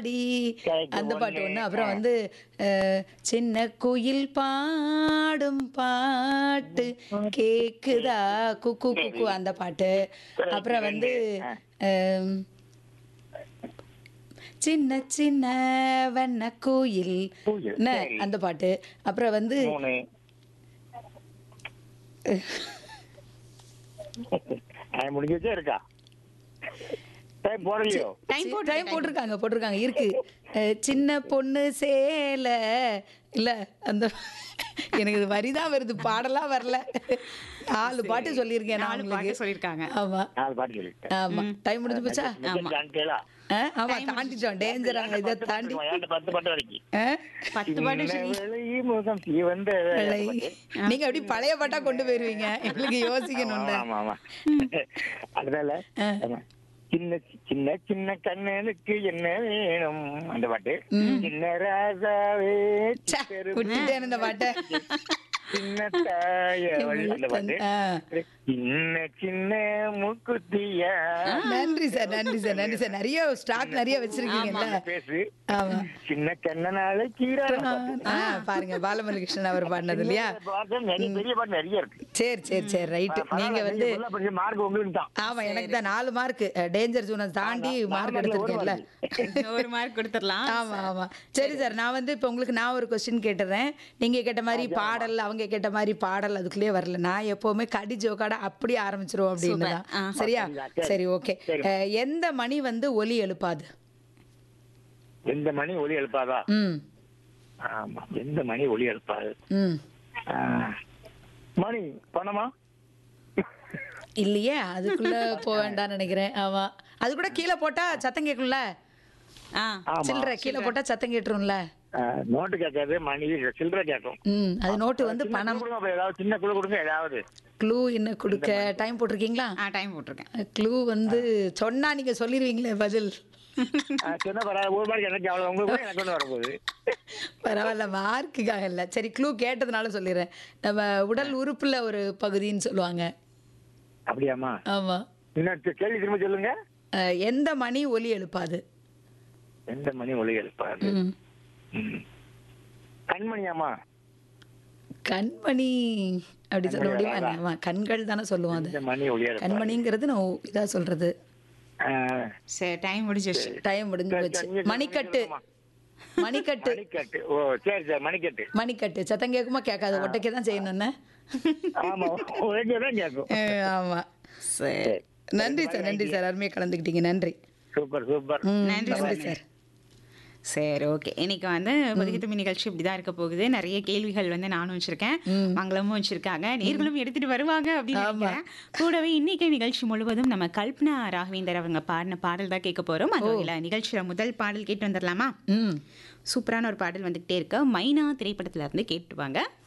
D Correct, அந்த பாட்டு ஒண்ணு. ஒன்று அப்புறம் வந்து அஹ், சின்ன குயில் பாடும் பாட்டு கேக்குதா குக்கு குக்கு அந்த பாட்டு அப்புறம் வந்து அம், சின்ன சின்ன வண்ண கோயில் கோயில், என்ன, சரி. அந்த பாட்டு அப்புறம் வந்து மூணு டைம் முடிஞ்சிச்சே இருக்கா டைம் போடலையோ டைம் போட்டு டைம் போட்டிருக்காங்க போட்டிருக்காங்க இருக்கு அஹ், சின்ன பொண்ணு சேல இல்ல அந்த எனக்கு இது வரிதான் வருது பாடலாம் வரல நாலு பாட்டு சொல்லியிருக்கேன் நான் நாலு பாட்டு உங்களுக்கு சொல்லியிருக்காங்க ஆமா நாலு பாட்டு சொல்லிட்டேன் ஆமா டைம் முடிஞ்சு போச்சா தாண்டிட்டேளா? ஆ, ஆமா தாண்டிட்டோம் டேஞ்சர் இதை பத்து தாண்டி பாட்டு, ஏன்டா பத்து பாட்டு வரைக்கும் ஆ? பத்து பாட்டு சின்ன சொல்லி வேலை முகம் சிவந்த வெள்ளை. நீங்க அப்படி பழைய பாட்டா கொண்டு போயிருவீங்க எங்களுக்கு யோசிக்கணும்ல ஆமா ஆமா அதனால ஆ. ஆமா. சின்ன சின்ன சின்ன கண்ணனுக்கு என்ன வேணும் அந்த பாட்டு சின்ன ராஜாவே ச்சே, சித்தரு விட்டுட்டேன் இந்த பாட்டை சின்ன தாயவள் அந்த பாட்டு ஆ. சின்ன சின்ன மூக்குத்தியா நன்றி சார் நன்றி சார் நன்றி சார் நிறைய ஸ்டாக் நிறைய வச்சிருக்கீங்கல்ல பேசு ஆமா சின்ன கண்ணனால கீரான ஆ, பாருங்க பாலமுருகிருஷ்ணன் அவர் பாடினது இல்லையா பாட்டு நிறைய பெரிய பாட்டு நிறைய இருக்கு சரி சரி சரி ரைட்டு நீங்க வந்து மார்க் உங்களுக்கு தான் ஆமா எனக்கு தான் நாலு மார்க் டேஞ்சர் ஜோனை தாண்டி மார்க் எடுத்திருக்கேன்ல ஒரு மார்க் கொடுத்துடலாம் ஆமா ஆமா சரி சார் நான் வந்து இப்போ உங்களுக்கு நான் ஒரு கொஸ்டின் கேட்டுறேன் நீங்க கேட்ட மாதிரி பாடல் அவங்க கேட்ட மாதிரி பாடல் அதுக்குள்ளேயே வரல நான் எப்பவுமே கடி ஜோக்காட அப்படியே ஆரம்பிச்சிருவோம் அப்படின்னு தான் ஆ. சரியா சரி. சரி ஓகே சரி. எந்த மணி வந்து ஒலி எழுப்பாது எந்த மணி ஒலி எழுப்பாதா ம் ஆமா எந்த மணி ஒலி எழுப்பாது ம் ஆ, மணி பணமா இல்லையே அதுக்குள்ள போக வேண்டாம்னு நினைக்கிறேன் ஆமா அது கூட கீழே போட்டா சத்தம் கேட்கும்ல ஆ ஆமா சில்லற கீழே போட்டா சத்தம் கேட்டுரும்ல ஆ, நோட்டு கேட்காது மணி சில்லறை கேட்கும் ம் அது நோட்டு வந்து சின்ன பணம் குழு கொடுங்க அப்ப ஏதாவது சின்ன குழு கொடுங்க ஏதாவது க்ளூ என்ன கொடுக்க டைம் போட்டிருக்கீங்களா ஆ டைம் போட்டிருக்கேன் க்ளூ வந்து சொன்னா நீங்க சொல்லிடுவீங்களே பதில் ஆ, சொன்ன பரவாயில்ல ஒரு மாதிரி எனக்கு அவ்வளவு உங்களுக்கு கூட எனக்கு ஒன்று வரப்போகுது பரவாயில்ல மார்க்குக்காக இல்லை சரி க்ளூ கேட்டதுனால சொல்லிடுறேன் நம்ம உடல் உறுப்புல ஒரு பகுதின்னு சொல்லுவாங்க அப்படியாம்மா ஆமா இன்னும் கேள்வி திரும்ப சொல்லுங்க அஹ், எந்த மணி ஒலி எழுப்பாது எந்த மணி ஒலி எழுப்பாது ம். ம். கண்மணியாம்மா கண்மணி அப்படி சொல்ல கண்மணி முடியுமா வராதா? ஆமா கண்கள் தானே சொல்லுவோம் அது எந்த மணி ஒலி எழுப்பாது கண்மணிங்கிறது நான் இதா சொல்றது ஆ, சரி டைம் முடிஞ்சிருச்சு டைம் முடிஞ்சு சரி, போச்சு சரி, நீங்க மணிக்கட்டு சொல்லுங்கம்மா. மணிக்கட்டு மணிக்கட்டு ஓ சரி சரி மணிக்கட்டு மணிக்கட்டு சத்தம் கேட்குமா கேட்காது ஒட்டைக்க தான் செய்யணும்னு ஆமா உனக்கு தான் கேட்கும் அஹ், ஆமா சரி நன்றி சார் நன்றி சார் அருமையாக கலந்துக்கிட்டீங்க நன்றி சூப்பர் சூப்பர் ம், நன்றி நன்றி சார் சரி ஓகே இன்னைக்கு வந்து புதுகித்தமி நிகழ்ச்சி இப்படிதான் இருக்க போகுது நிறைய கேள்விகள் வந்து நானும் வச்சிருக்கேன் மங்களமும் வச்சிருக்காங்க நேர்களும் எடுத்துட்டு வருவாங்க அப்படின்னு நினைக்கிறேன் கூடவே இன்னைக்கு நிகழ்ச்சி முழுவதும் நம்ம கல்பனா ராகவேந்தர் அவங்க பாடின பாடல் தான் கேட்க போறோம் அது வகையில நிகழ்ச்சியில முதல் பாடல் கேட்டு வந்துடலாமா ம் சூப்பரான ஒரு பாடல் வந்துகிட்டே இருக்கு மைனா திரைப்படத்துல இருந்து கேட்டுவாங்க